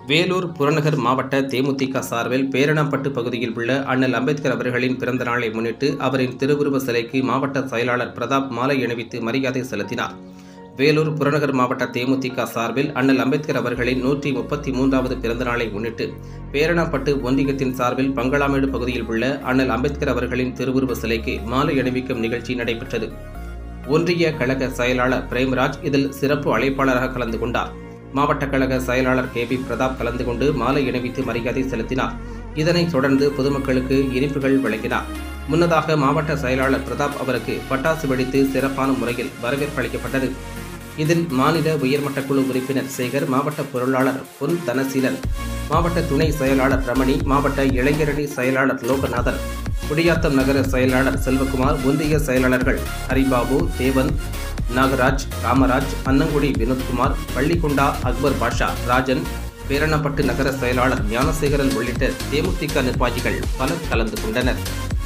வேலூர் புறநகர் மாவட்ட தேமுதிக சார்பில் பேரணப்பட்டு பகுதியில் உள்ள அண்ணல் அம்பேத்கர் அவர்களின் பிறந்த நாளை முன்னிட்டு அவரின் திருவுருவ சிலைக்கு மாவட்ட செயலாளர் பிரதாப் மாலை அணிவித்து மரியாதை செலுத்தினார் வேலூர் புறநகர் மாவட்ட தேமுதிக சார்பில் அண்ணல் அம்பேத்கர் அவர்களின் நூற்றி முப்பத்தி மூன்றாவது பிறந்த நாளை முன்னிட்டு பேரணப்பட்டு ஒன்றியத்தின் சார்பில் பங்களாமேடு பகுதியில் உள்ள அண்ணல் அம்பேத்கர் அவர்களின் திருவுருவ சிலைக்கு மாலை அணிவிக்கும் நிகழ்ச்சி நடைபெற்றது ஒன்றிய கழக செயலாளர் பிரேம்ராஜ் இதில் சிறப்பு அழைப்பாளராக கலந்து கொண்டார் மாவட்ட கழக செயலாளர் கே பி பிரதாப் கலந்து கொண்டு மாலை அணிவித்து மரியாதை செலுத்தினார் இதனைத் தொடர்ந்து பொதுமக்களுக்கு இனிப்புகள் வழங்கினார் முன்னதாக மாவட்ட செயலாளர் பிரதாப் அவருக்கு பட்டாசு வெடித்து சிறப்பான முறையில் வரவேற்பு அளிக்கப்பட்டது இதில் மாநில உயர்மட்ட குழு உறுப்பினர் சேகர் மாவட்ட பொருளாளர் பொன் தனசீலன் மாவட்ட துணை செயலாளர் ரமணி மாவட்ட இளைஞரணி செயலாளர் லோகநாதன் குடியாத்தம் நகர செயலாளர் செல்வகுமார் ஒன்றிய செயலாளர்கள் ஹரிபாபு தேவன் நாகராஜ் காமராஜ் அன்னங்குடி வினோத்குமார் பள்ளிக்குண்டா அக்பர் பாஷா ராஜன் பேரணப்பட்டு நகர செயலாளர் ஞானசேகரன் உள்ளிட்ட தேமுதிக நிர்வாகிகள் பலர் கலந்து கொண்டனர்